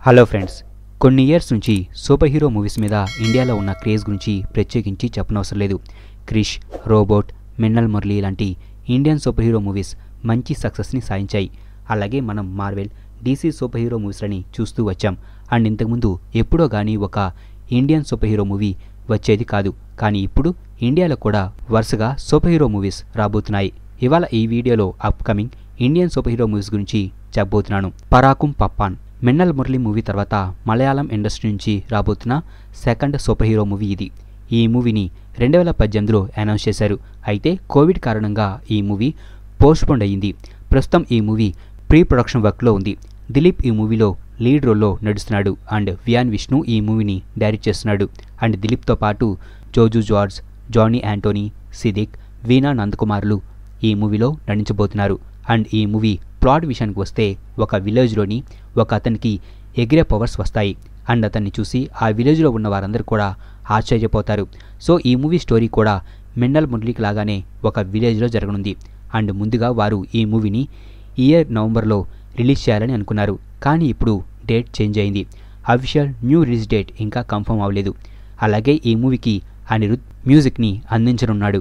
hello friends కొన్ని years నుంచి superhero movies మీద ఇండియాలో ఉన్న క్రేజ్ గురించి ప్రత్యేకించి చెప్పనవసరం లేదు క్రిష్ రోబోట్ మిన్నల్ మురళి లాంటి ఇండియన్ సూపర్ హీరో మూవీస్ మంచి సక్సెస్ని సాధించాయి అలాగే మనం మార్వెల్ డీసీ సూపర్ హీరో మూవీస్లని చూస్తూ వచ్చాం అండ్ ఇంతకుముందు ఎప్పుడో కానీ ఒక ఇండియన్ సూపర్ హీరో మూవీ వచ్చేది కాదు కానీ ఇప్పుడు ఇండియాలో కూడా వరుసగా సూపర్ హీరో మూవీస్ రాబోతున్నాయి ఇవాళ ఈ వీడియోలో upcoming Indian super superhero movies గురించి చెప్పబోతున్నాను పరాకుం పప్పాన్ మిన్నల్ మురళి మూవీ తర్వాత మలయాళం ఇండస్ట్రీ నుంచి రాబోతున్న సెకండ్ సూపర్ హీరో మూవీ ఇది ఈ మూవీని రెండు వేల పద్దెనిమిదిలో అనౌన్స్ చేశారు అయితే కోవిడ్ కారణంగా ఈ మూవీ పోస్ట్పోండ్ అయ్యింది ప్రస్తుతం ఈ మూవీ ప్రీ ప్రొడక్షన్ వర్క్లో ఉంది దిలీప్ ఈ మూవీలో లీడ్ రోల్లో నడుస్తున్నాడు అండ్ వియాన్ విష్ణు ఈ మూవీని డైరెక్ట్ చేస్తున్నాడు అండ్ దిలీప్తో పాటు జోజు జార్జ్ జానీ యాంటోనీ సిదిక్ వీణా నందకుమార్లు ఈ మూవీలో నటించబోతున్నారు అండ్ ఈ మూవీ ప్లాట్ విషయానికి వస్తే ఒక విలేజ్లోని ఒక అతనికి ఎగిరే పవర్స్ వస్తాయి అండ్ అతన్ని చూసి ఆ విలేజ్లో ఉన్న వారందరూ కూడా ఆశ్చర్యపోతారు సో ఈ మూవీ స్టోరీ కూడా మిన్నల్ మురళికి లాగానే ఒక విలేజ్లో జరగనుంది అండ్ ముందుగా వారు ఈ మూవీని ఇయర్ నవంబర్లో రిలీజ్ చేయాలని అనుకున్నారు కానీ ఇప్పుడు డేట్ చేంజ్ అయింది అఫీషియల్ న్యూ రిలీజ్ డేట్ ఇంకా కన్ఫర్మ్ అవ్వలేదు అలాగే ఈ మూవీకి అనిరుద్ మ్యూజిక్ని అందించనున్నాడు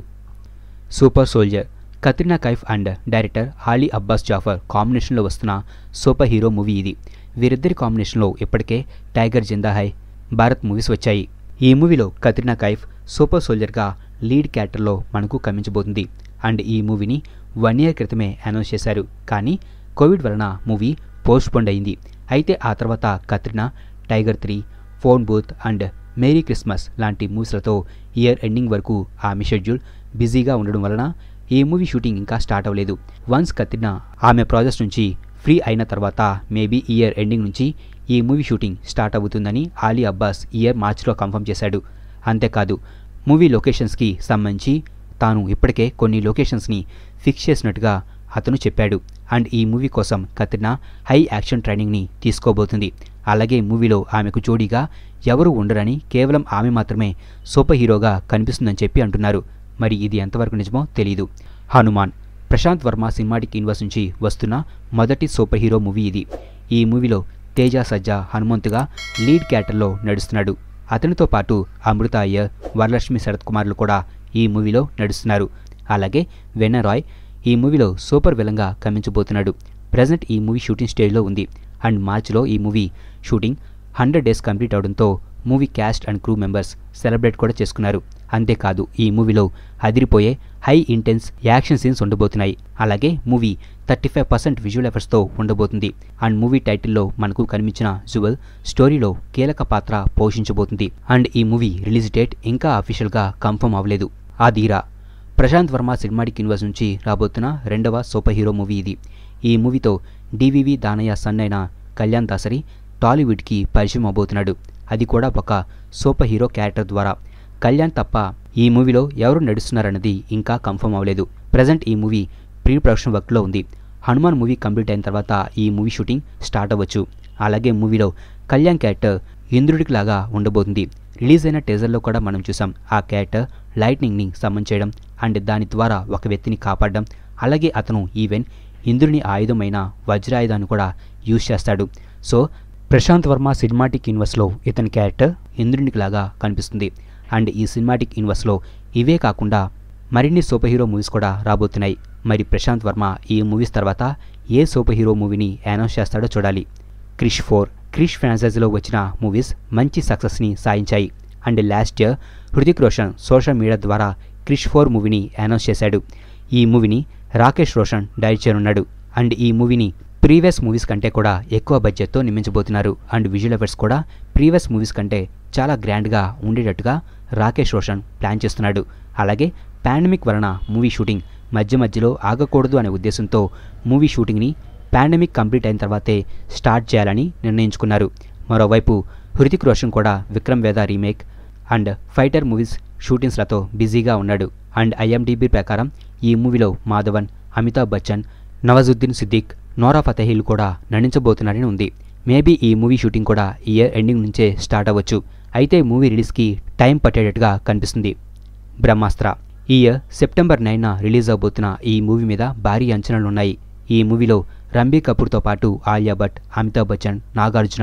super soldier Katrina Kaif and director Ali Abbas Zafar కాంబినేషన్లో వస్తున్న సూపర్ హీరో మూవీ ఇది వీరిద్దరి కాంబినేషన్లో ఇప్పటికే టైగర్ జిందా హై భారత్ మూవీస్ వచ్చాయి ఈ మూవీలో కత్రినా కైఫ్ సూపర్ సోల్జర్గా లీడ్ క్యారెక్టర్లో మనకు కమించబోతుంది అండ్ ఈ మూవీని వన్ ఇయర్ క్రితమే అనౌన్స్ చేశారు కానీ కోవిడ్ వలన మూవీ పోస్ట్పోండ్ అయింది అయితే ఆ తర్వాత Katrina Tiger three Phone Bhoot and Merry Christmas లాంటి మూవీస్లతో ఇయర్ ఎండింగ్ వరకు ఆమె షెడ్యూల్ బిజీగా ఉండడం వలన ఈ మూవీ షూటింగ్ ఇంకా స్టార్ట్ అవ్వలేదు వన్స్ కత్రినా ఆమె ప్రాజెక్ట్స్ నుంచి ఫ్రీ అయిన తర్వాత మేబీ ఇయర్ ఎండింగ్ నుంచి ఈ మూవీ షూటింగ్ స్టార్ట్ అవుతుందని ఆలీ అబ్బాస్ ఇయర్ మార్చిలో కన్ఫర్మ్ చేశాడు అంతేకాదు మూవీ లొకేషన్స్కి సంబంధించి తాను ఇప్పటికే కొన్ని లొకేషన్స్ని ఫిక్స్ చేసినట్టుగా అతను చెప్పాడు అండ్ ఈ మూవీ కోసం కత్రినా హై యాక్షన్ ట్రైనింగ్ని తీసుకోబోతుంది అలాగే మూవీలో ఆమెకు జోడీగా ఎవరు ఉండరని కేవలం ఆమె మాత్రమే సూపర్ హీరోగా కనిపిస్తుందని చెప్పి అంటున్నారు మరి ఇది ఎంతవరకు నిజమో తెలియదు హనుమాన్ ప్రశాంత్ వర్మ సినిమాటిక్ యూనివర్స్ నుంచి వస్తున్న మొదటి సూపర్ హీరో మూవీ ఇది ఈ మూవీలో తేజ సజ్జా హనుమంతుగా లీడ్ క్యారెక్టర్లో నడుస్తున్నాడు అతనితో పాటు అమృత అయ్యర్ వరలక్ష్మి శరత్ కుమార్లు కూడా ఈ మూవీలో నడుస్తున్నారు అలాగే వెన్న రాయ్ ఈ మూవీలో సూపర్ విలంగా కమించబోతున్నాడు ప్రజెంట్ ఈ మూవీ షూటింగ్ స్టేజ్లో ఉంది అండ్ మార్చిలో ఈ movie shooting hundred days complete అవడంతో movie cast and crew members celebrate కూడా చేసుకున్నారు అంతేకాదు ఈ మూవీలో అదిరిపోయే హై ఇంటెన్స్ యాక్షన్ సీన్స్ ఉండబోతున్నాయి అలాగే movie thirty five percent visual ఎఫర్ట్స్తో ఉండబోతుంది అండ్ మూవీ టైటిల్లో మనకు కనిపించిన జువల్ స్టోరీలో కీలక పాత్ర పోషించబోతుంది అండ్ ఈ మూవీ రిలీజ్ డేట్ ఇంకా అఫీషియల్గా కన్ఫర్మ్ అవ్వలేదు ఆ ధీరా ప్రశాంత్ వర్మ సినిమాటిక్ యూనివర్స్ నుంచి రాబోతున్న రెండవ సూపర్ హీరో మూవీ ఇది ఈ మూవీతో డివివి దానయ్య సన్ అయిన కళ్యాణ్ దాసరి టాలీవుడ్కి పరిచయం అవబోతున్నాడు అది కూడా ఒక సూపర్ హీరో క్యారెక్టర్ ద్వారా కళ్యాణ్ తప్ప ఈ మూవీలో ఎవరు నడుస్తున్నారన్నది ఇంకా కన్ఫర్మ్ అవ్వలేదు ప్రజెంట్ ఈ మూవీ ప్రీ ప్రొడక్షన్ వర్క్లో ఉంది హనుమాన్ మూవీ కంప్లీట్ అయిన తర్వాత ఈ మూవీ షూటింగ్ స్టార్ట్ అవ్వచ్చు అలాగే మూవీలో కళ్యాణ్ క్యారెక్టర్ ఇంద్రుడికి లాగా ఉండబోతుంది రిలీజ్ అయిన టేజర్లో కూడా మనం చూసాం ఆ క్యారెక్టర్ లైట్నింగ్ని సమన్ చేయడం అండ్ దాని ద్వారా ఒక వ్యక్తిని కాపాడడం అలాగే అతను ఈవెన్ ఇంద్రుని ఆయుధమైన వజ్రాయుధాన్ని కూడా యూజ్ చేస్తాడు సో ప్రశాంత్ వర్మ సినిమాటిక్ యూనివర్స్లో ఇతని క్యారెక్టర్ ఇంద్రునికి లాగా కనిపిస్తుంది అండ్ ఈ సినిమాటిక్ యూనివర్స్లో ఇవే కాకుండా మరిన్ని సూపర్ హీరో మూవీస్ కూడా రాబోతున్నాయి మరి ప్రశాంత్ వర్మ ఈ మూవీస్ తర్వాత ఏ సూపర్ హీరో మూవీని అనౌన్స్ చేస్తాడో చూడాలి క్రిష్ ఫోర్ క్రిష్ ఫ్రాంచైజీలో వచ్చిన మూవీస్ మంచి సక్సెస్ని సాధించాయి and last year Hrithik Roshan social media ద్వారా క్రిష్ ఫోర్ మూవీని అనౌన్స్ చేశాడు ఈ మూవీని రాకేష్ రోషన్ డైరెక్ట్ చేయనున్నాడు అండ్ ఈ మూవీని ప్రీవియస్ మూవీస్ కంటే కూడా ఎక్కువ బడ్జెట్తో నిర్మించబోతున్నారు అండ్ విజువల్ ఎఫెక్ట్స్ కూడా ప్రీవియస్ మూవీస్ కంటే చాలా గ్రాండ్గా ఉండేటట్టుగా రాకేష్ రోషన్ ప్లాన్ చేస్తున్నాడు అలాగే పాండమిక్ వలన మూవీ షూటింగ్ మధ్య మధ్యలో ఆగకూడదు అనే ఉద్దేశంతో మూవీ షూటింగ్ని పాండమిక్ కంప్లీట్ అయిన తర్వాతే స్టార్ట్ చేయాలని నిర్ణయించుకున్నారు మరోవైపు హృతిక్ రోషన్ కూడా Vikram Vedha remake and Fighter movies షూటింగ్స్లతో బిజీగా ఉన్నాడు అండ్ ఐఎండిబి ప్రకారం ఈ మూవీలో మాధవన్ అమితాబ్ బచ్చన్ నవాజుద్దీన్ సిద్దిక్ నోరా ఫతేహీలు కూడా నటించబోతున్నారని ఉంది మేబీ ఈ మూవీ షూటింగ్ కూడా ఇయర్ ఎండింగ్ నుంచే స్టార్ట్ అవ్వచ్చు అయితే మూవీ రిలీజ్కి టైం పట్టేటట్టుగా కనిపిస్తుంది బ్రహ్మాస్త్ర ఈ ఇయర్ సెప్టెంబర్ నైన్న రిలీజ్ అవబోతున్న ఈ మూవీ మీద భారీ అంచనాలున్నాయి ఈ మూవీలో రణబీర్ కపూర్తో పాటు ఆలియా భట్ అమితాబ్ బచ్చన్ నాగార్జున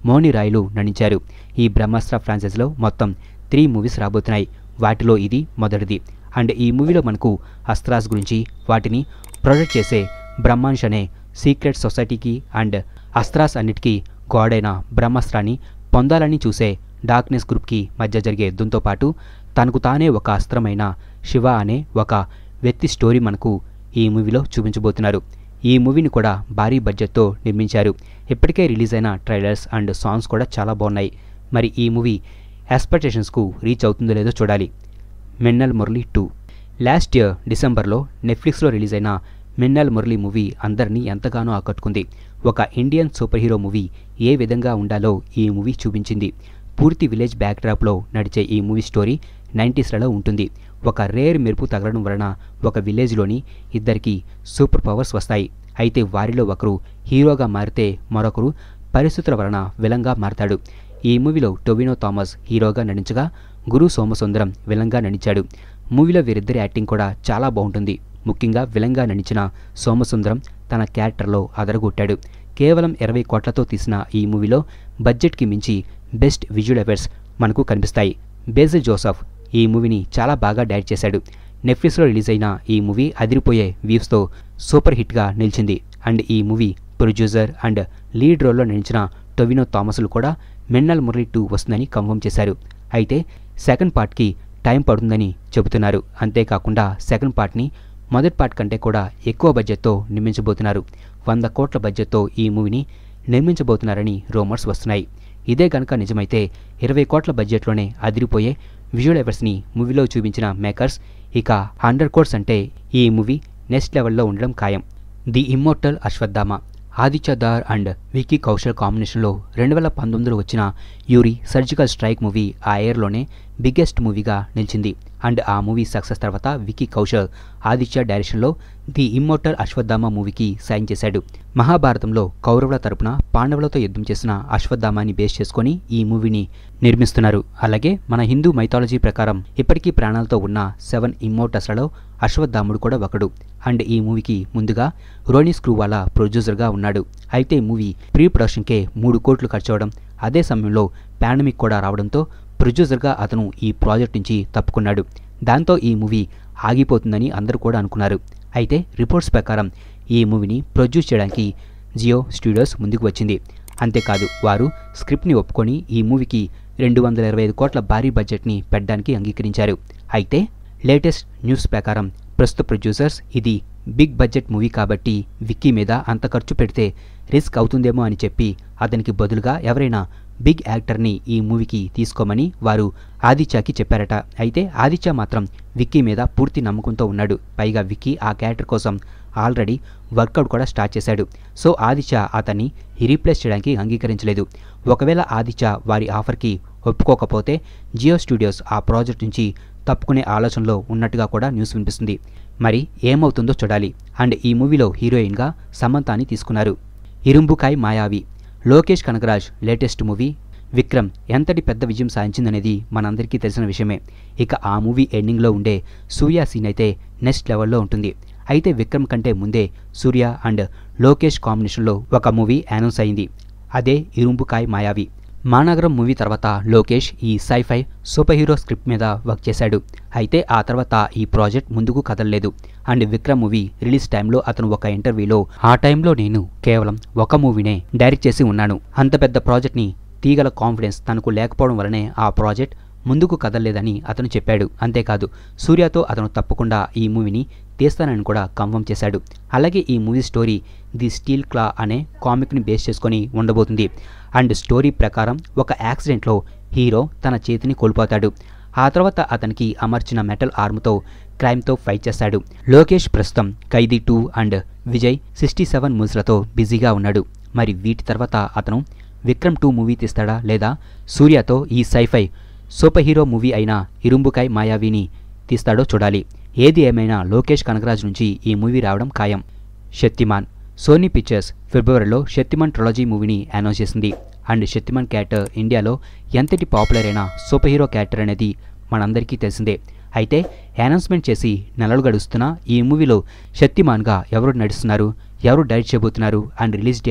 మోని రాయ్లు నటించారు ఈ బ్రహ్మాస్త్ర ఫ్రాంచైజీలో మొత్తం త్రీ మూవీస్ రాబోతున్నాయి వాటిలో ఇది మొదటిది అండ్ ఈ మూవీలో మనకు అస్త్రాస్ గురించి వాటిని ప్రొటెక్ట్ చేసే బ్రహ్మాంష్ అనే సీక్రెట్ సొసైటీకి అండ్ అస్త్రాస్ అన్నిటికీ గాడైన బ్రహ్మాస్త్రాన్ని పొందాలని చూసే డార్క్నెస్ గ్రూప్కి మధ్య జరిగే యుద్ధంతో పాటు తనకు తానే ఒక అస్త్రమైన శివ అనే ఒక వ్యక్తి స్టోరీ మనకు ఈ మూవీలో చూపించబోతున్నారు ఈ మూవీని కూడా భారీ బడ్జెట్తో నిర్మించారు ఇప్పటికే రిలీజ్ అయిన ట్రైలర్స్ అండ్ సాంగ్స్ కూడా చాలా బాగున్నాయి మరి ఈ మూవీ ఎక్స్పెక్టేషన్స్కు రీచ్ అవుతుందో లేదో చూడాలి Minnal Murali two last year డిసెంబర్లో నెట్ఫ్లిక్స్లో రిలీజ్ అయిన మిన్నల్ మురళి మూవీ అందరినీ ఎంతగానో ఆకట్టుకుంది ఒక ఇండియన్ సూపర్ హీరో మూవీ ఏ విధంగా ఉండాలో ఈ మూవీ చూపించింది పూర్తి విలేజ్ బ్యాక్డ్రాప్లో నడిచే ఈ మూవీ స్టోరీ నైంటీస్లలో ఉంటుంది ఒక రేర్ మెరుపు తగలడం వలన ఒక విలేజ్లోని ఇద్దరికి సూపర్ పవర్స్ వస్తాయి అయితే వారిలో ఒకరు హీరోగా మారితే మరొకరు పరిస్థితుల వలన విలంగా మారతాడు ఈ మూవీలో టొవినో థామస్ హీరోగా నటించగా గురు సోమసుందరం విలంగా నటించాడు మూవీలో వీరిద్దరి యాక్టింగ్ కూడా చాలా బాగుంటుంది ముఖ్యంగా విలంగా నటించిన సోమసుందరం తన క్యారెక్టర్లో అదరగొట్టాడు కేవలం ఇరవై కోట్లతో తీసిన ఈ మూవీలో బడ్జెట్కి మించి బెస్ట్ విజువల్ ఎఫెక్ట్స్ మనకు కనిపిస్తాయి బేజిల్ జోసఫ్ ఈ మూవీని చాలా బాగా డైరెక్ట్ చేశాడు నెట్ఫ్లిక్స్లో రిలీజ్ అయిన ఈ మూవీ అదిరిపోయే వ్యూస్తో సూపర్ హిట్గా నిలిచింది అండ్ ఈ మూవీ ప్రొడ్యూసర్ అండ్ లీడ్ రోల్లో నటించిన టొవినో థామస్లు కూడా మిన్నల్ మురళి టూ వస్తుందని కన్ఫర్మ్ చేశారు అయితే సెకండ్ పార్ట్కి టైం పడుతుందని చెబుతున్నారు అంతేకాకుండా సెకండ్ పార్ట్ని మొదటి పార్ట్ కంటే కూడా ఎక్కువ బడ్జెట్తో నిర్మించబోతున్నారు వంద కోట్ల బడ్జెట్తో ఈ మూవీని నిర్మించబోతున్నారని రూమర్స్ వస్తున్నాయి ఇదే కనుక నిజమైతే ఇరవై కోట్ల బడ్జెట్లోనే అదిరిపోయే విజువల్ ఎఫెక్ట్స్ని మూవీలో చూపించిన మేకర్స్ ఇక హండ్రెడ్ కోర్స్ అంటే ఈ మూవీ నెక్స్ట్ లెవెల్లో ఉండడం ఖాయం the immortal Ashwatthama Aditya Dhar and Vicky Kaushal కాంబినేషన్లో రెండు వేల పంతొమ్మిదిలో వచ్చిన యూరి సర్జికల్ స్ట్రైక్ మూవీ ఆ ఇయర్లోనే బిగ్గెస్ట్ మూవీగా నిలిచింది అండ్ ఆ మూవీ సక్సెస్ తర్వాత వికీ కౌశల్ ఆదిత్య డైరెక్షన్లో ది ఇమ్మోర్టల్ అశ్వత్థామ మూవీకి సైన్ చేశాడు మహాభారతంలో కౌరవుల తరపున పాండవులతో యుద్ధం చేసిన అశ్వత్థామాని బేస్ చేసుకొని ఈ మూవీని నిర్మిస్తున్నారు అలాగే మన హిందూ మైథాలజీ ప్రకారం ఇప్పటికీ ప్రాణాలతో ఉన్న సెవెన్ ఇమ్మోర్టస్లలో అశ్వత్థాముడు కూడా ఒకడు అండ్ ఈ మూవీకి ముందుగా రోనీ స్క్రూవాలా ప్రొడ్యూసర్గా ఉన్నాడు అయితే మూవీ ప్రీ ప్రొడక్షన్కే మూడు కోట్లు ఖర్చు అవడం అదే సమయంలో పాండమిక్ కూడా రావడంతో ప్రొడ్యూసర్గా అతను ఈ ప్రాజెక్ట్ నుంచి తప్పుకున్నాడు దాంతో ఈ మూవీ ఆగిపోతుందని అందరూ కూడా అనుకున్నారు అయితే రిపోర్ట్స్ ప్రకారం ఈ మూవీని ప్రొడ్యూస్ చేయడానికి జియో స్టూడియోస్ ముందుకు వచ్చింది అంతేకాదు వారు స్క్రిప్ట్ని ఒప్పుకొని ఈ మూవీకి రెండు వందల ఇరవై ఐదు కోట్ల భారీ బడ్జెట్ని పెట్టడానికి అంగీకరించారు అయితే లేటెస్ట్ న్యూస్ ప్రకారం ప్రస్తుత ప్రొడ్యూసర్స్ ఇది బిగ్ బడ్జెట్ మూవీ కాబట్టి విక్కీ మీద అంత ఖర్చు పెడితే రిస్క్ అవుతుందేమో అని చెప్పి అతనికి బదులుగా ఎవరైనా బిగ్ యాక్టర్ని ఈ మూవీకి తీసుకోమని వారు ఆదిత్యకి చెప్పారట అయితే ఆదిత్య మాత్రం విక్కీ మీద పూర్తి నమ్మకంతో ఉన్నాడు పైగా విక్కీ ఆ క్యారెక్టర్ కోసం ఆల్రెడీ వర్కౌట్ కూడా స్టార్ట్ చేశాడు సో ఆదిత్య అతన్ని రీప్లేస్ చేయడానికి అంగీకరించలేదు ఒకవేళ ఆదిత్య వారి ఆఫర్కి ఒప్పుకోకపోతే జియో స్టూడియోస్ ఆ ప్రాజెక్ట్ నుంచి తప్పుకునే ఆలోచనలో ఉన్నట్టుగా కూడా న్యూస్ వినిపిస్తుంది మరి ఏమవుతుందో చూడాలి అండ్ ఈ మూవీలో హీరోయిన్గా సమంతాని తీసుకున్నారు ఇరుంబుకాయ్ మాయావి లోకేష్ కనగరాజ్ లేటెస్ట్ మూవీ విక్రమ్ ఎంతటి పెద్ద విజయం సాధించిందనేది మనందరికీ తెలిసిన విషయమే ఇక ఆ మూవీ ఎండింగ్లో ఉండే సూర్య సీన్ అయితే నెక్స్ట్ లెవెల్లో ఉంటుంది అయితే విక్రమ్ కంటే ముందే సూర్య అండ్ లోకేష్ కాంబినేషన్లో ఒక మూవీ అనౌన్స్ అయింది అదే ఇరుంబుకాయ్ మాయావి మానగరం మూవీ తర్వాత లోకేష్ ఈ సైఫై సూపర్ హీరో స్క్రిప్ట్ మీద వర్క్ చేశాడు అయితే ఆ తర్వాత ఈ ప్రాజెక్ట్ ముందుకు కదలలేదు అండ్ విక్రమ్ మూవీ రిలీజ్ టైంలో అతను ఒక ఇంటర్వ్యూలో ఆ టైంలో నేను కేవలం ఒక మూవీనే డైరెక్ట్ చేసి ఉన్నాను అంత పెద్ద ప్రాజెక్ట్ని తీగల కాన్ఫిడెన్స్ తనకు లేకపోవడం వలనే ఆ ప్రాజెక్ట్ ముందుకు కదలలేదని అతను చెప్పాడు అంతేకాదు సూర్యతో అతను తప్పకుండా ఈ మూవీని తీస్తానని కూడా కన్ఫర్మ్ చేశాడు అలాగే ఈ మూవీ స్టోరీ ది స్టీల్ క్లా అనే కామిక్ని బేస్ చేసుకొని ఉండబోతుంది అండ్ స్టోరీ ప్రకారం ఒక యాక్సిడెంట్లో హీరో తన చేతిని కోల్పోతాడు ఆ తర్వాత అతనికి అమర్చిన మెటల్ ఆర్మ్తో క్రైమ్తో ఫైట్ చేస్తాడు లోకేష్ ప్రస్తుతం Kaithi two and Vijay sixty seven మూవీస్లతో బిజీగా ఉన్నాడు మరి వీటి తర్వాత అతను విక్రమ్ టూ మూవీ తీస్తాడా లేదా సూర్యతో ఈ సైఫై సూపర్ హీరో మూవీ అయిన ఇరుంబుకాయ్ మాయావిని తీస్తాడో చూడాలి ఏది ఏమైనా లోకేష్ కనగరాజ్ నుంచి ఈ మూవీ రావడం ఖాయం శక్తిమాన్ సోనీ పిక్చర్స్ ఫిబ్రవరిలో శక్తిమాన్ ట్రొలజీ మూవీని అనౌన్స్ చేసింది అండ్ శక్తిమాన్ క్యారెక్టర్ ఇండియాలో ఎంతటి పాపులర్ అయిన సూపర్ హీరో క్యారెక్టర్ అనేది మనందరికీ తెలిసిందే అయితే అనౌన్స్మెంట్ చేసి నెలలు గడుస్తున్న ఈ మూవీలో శక్తిమాన్గా ఎవరు నడుస్తున్నారు ఎవరు డైరెక్ట్ చేయబోతున్నారు అండ్ రిలీజ్ డేట్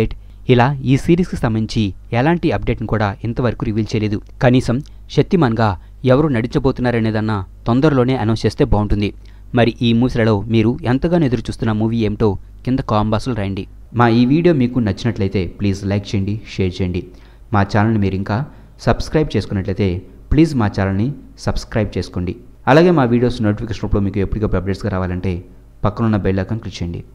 ఇలా ఈ సిరీస్కి సంబంధించి ఎలాంటి అప్డేట్ని కూడా ఇంతవరకు రివీల్ చేయలేదు కనీసం శక్తిమాన్గా ఎవరు నడిచబోతున్నారనేదన్నా తొందరలోనే అనౌన్స్ చేస్తే బాగుంటుంది మరి ఈ మూవీస్లలో మీరు ఎంతగానో ఎదురు చూస్తున్న మూవీ ఏమిటో కింద కాంబాస్లో రాయండి మా ఈ వీడియో మీకు నచ్చినట్లయితే ప్లీజ్ లైక్ చేయండి షేర్ చేయండి మా ఛానల్ని మీరు ఇంకా సబ్స్క్రైబ్ చేసుకున్నట్లయితే ప్లీజ్ మా ఛానల్ని సబ్స్క్రైబ్ చేసుకోండి అలాగే మా వీడియోస్ నోటిఫికేషన్ రూపంలో మీకు ఎప్పటికప్పుడు అప్డేట్స్గా రావాలంటే పక్కనున్న బెల్ ఐకాన్ క్లిక్ చేయండి